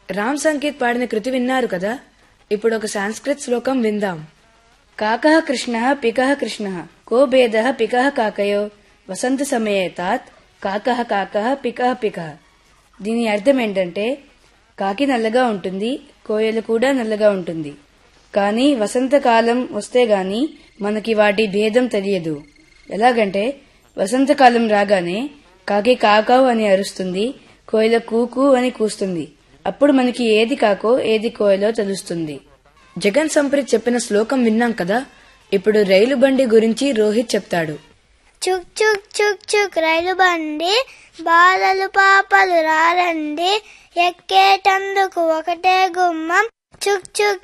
రామ్ సంకేత్ పాడిన కృతి విన్నారు కదా ఇప్పుడు ఒక సంస్కృత్ శ్లోకం విందాం కాకః కృష్ణః పికః కృష్ణః కో భేదః పికః కాకయో వసంత సమయే తాత్ కాకః కాకః పికః పికః దీని అర్థం ఏంటంటే కాకి నల్లగా ఉంటుంది కోయల కూడా నల్లగా ఉంటుంది కానీ వసంతకాలం వస్తే గాని మనకి వాటి భేదం తెలియదు ఎలాగంటే వసంతకాలం రాగానే కాకి కాకావు అని అరుస్తుంది కోయిల కూకు అని కూస్తుంది అప్పుడు మనకి ఏది కాకో ఏది కోయలో తెలుస్తుంది జగన్ సంప్రీత్ చెప్పిన శ్లోకం విన్నాం కదా ఇప్పుడు రైలు బండి గురించి రోహిత్ చెప్తాడు చుక్ చుక్ చుక్ చుక్ రైలు బండి బాలలు పాపలు రారండి ఎక్కేటందుకు ఒకటే గుమ్మం చుక్ చుక్